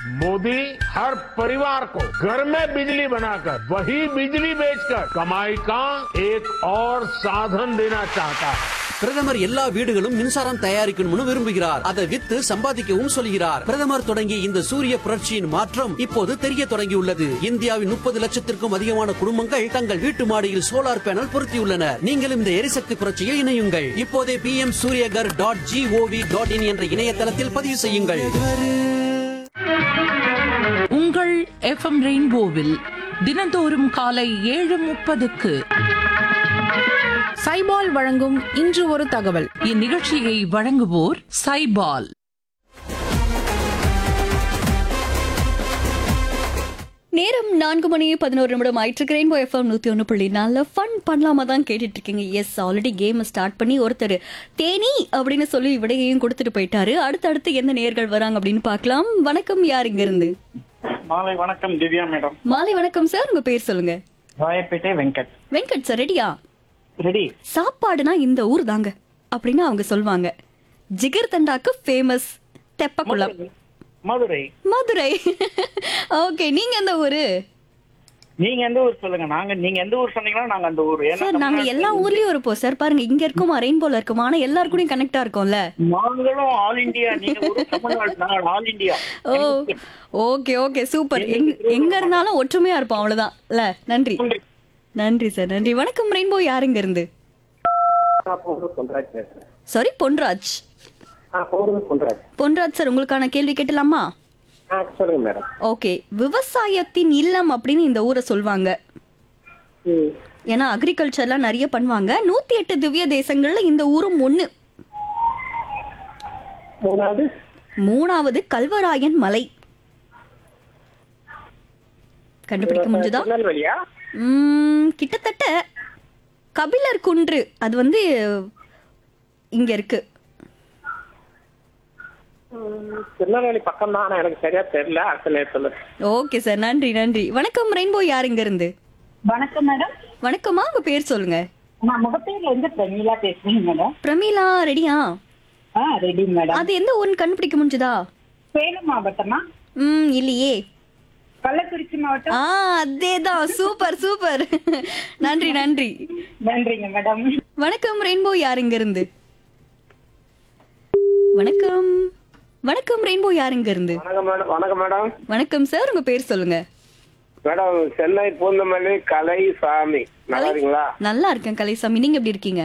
मोदी हर परिवार को घर में बिजली बनाकर वही बिजली बेचकर कमाई का एक और साधन देना चाहता है பிரதமர் எல்லா வீடுகளும் மின்சாரம் தயாரிக்கணும்னு விரும்புகிறார் அதை வித்து சம்பாதிக்கவும் சொல்கிறார் பிரதமர் தொடங்கிய இந்த சூரிய புரட்சியின் மாற்றம் இப்போது தெரிய தொடங்கியுள்ளது இந்தியாவின் முப்பது லட்சத்திற்கும் அதிகமான குடும்பங்கள் தங்கள் வீட்டு மாடியில் சோலார் பேனல் பொருத்தியுள்ளனர் நீங்களும் இந்த எரிசக்தி புரட்சியில் இணையுங்கள் இப்போதே P M Suryaghar dot G O V dot in என்ற இணையதளத்தில் பதிவு செய்யுங்கள் உங்கள் எஃப்எம் ரெயின்போவில் தினந்தோறும் காலை ஏழு முப்பதுக்கு சைபால் வழங்கும் இன்று ஒரு தகவல் இந்நிகழ்ச்சியை வழங்குவோர் சைபால் நேரம் நான்கு மணி பதினோரு நிமிடம் ஆயிட்டு ரெயின்போ எஃப்எம் நூத்தி ஒன்று புள்ளி நாலு ஃபன் பண்ணலாமா தான் கேட்டுட்டு இருக்கீங்க எஸ் ஆல்ரெடி கேம் ஸ்டார்ட் பண்ணி ஒருத்தர் தேனி அப்படின்னு சொல்லி விடையையும் கொடுத்துட்டு போயிட்டாரு அடுத்தடுத்து எந்த நேர்கள் வராங்க அப்படின்னு பார்க்கலாம் வணக்கம் யார் இங்க இருந்து மாலை வணக்கம் திவ்யா மேடம் மாலை வணக்கம் சார் உங்க பேர் சொல்லுங்க ராயப்பேட்டை வெங்கட் வெங்கட் சார் ரெடியா ரெடி சாப்பாடுனா இந்த ஊர் தாங்க அப்படின்னு அவங்க சொல்லுவாங்க ஜிகர் தண்டாக்கு ஃபேமஸ் தெப்பக்குளம் மதுரை மதுரை ஓகே நீங்க எந்த ஊரு நீங்க எந்த ஊர் சொல்லுங்க நாங்க நீங்க எந்த ஊர் சொன்னீங்கன்னா நாங்க அந்த ஊர் ஏன்னா சார் நாங்க எல்லா ஊர்லயும் இருப்போம் சார் பாருங்க இங்க இருக்குமா ரெயின்போல இருக்குமா ஆனா எல்லாரு கூடயும் கனெக்டா இருக்கோம்ல நாங்களும் ஆல் இந்தியா நீங்க ஒரு தமிழ்நாடு நாங்கள் all India oh okay okay super எங்க இருந்தாலும் ஒற்றுமையா இருப்போம் அவ்வளவுதான் இல்ல நன்றி நன்றி சார் நன்றி வணக்கம் ரெயின்போ யாருங்க இருந்து சாரி பொன்ராஜ் பொன்ராஜ் சார் உங்களுக்கான கேள்வி கேட்டலாமா சொல்லுங்க மேடம் ஓகே விவசாயத்தின் இல்லம் அப்படின்னு இந்த ஊரை சொல்லுவாங்க ஏன்னா அக்ரிகல்ச்சர்லாம் நிறைய பண்ணுவாங்க நூத்தி எட்டு திவ்ய தேசங்கள்ல இந்த ஊரும் ஒண்ணு மூணாவது மூணாவது கல்வராயன் மலை கண்டுபிடிக்க முடிஞ்சதா திருநெல்வேலியா உம், கிட்டத்தட்ட கபிலர் குன்று அது வந்து இங்க இருக்கு திருநெல்வேலி பக்கம் தான் ஆனா எனக்கு சரியா தெரியல அடுத்த நேரத்துல ஓகே சார் நன்றி நன்றி வணக்கம் ரெயின்போ யார் இங்க இருந்து வணக்கம் மேடம் வணக்கமா உங்க பேர் சொல்லுங்க நான் முகப்பேர்ல இருந்து பிரமீளா பேசுறேன் மேடம் பிரமீளா ரெடியா ஆ ரெடி மேடம் அது எந்த ஊர்னு கண்டுபிடிக்க முடிஞ்சதா சேலம் மாவட்டமா ம் இல்லையே கள்ளக்குறிச்சி மாவட்டம் ஆ அதேதான் சூப்பர் சூப்பர் நன்றி நன்றி நன்றிங்க மேடம் வணக்கம் ரெயின்போ யார் இங்க இருந்து வணக்கம் வணக்கம் ரெயின்போ யார் இங்க இருந்து வணக்கம் மேடம் வணக்கம் மேடம் வணக்கம் சார் உங்க பேர் சொல்லுங்க மேடம் சென்னை பூந்தமல்லி கலை சாமி நல்லா இருக்கீங்களா நல்லா இருக்கேன் கலைசாமி நீங்க எப்படி இருக்கீங்க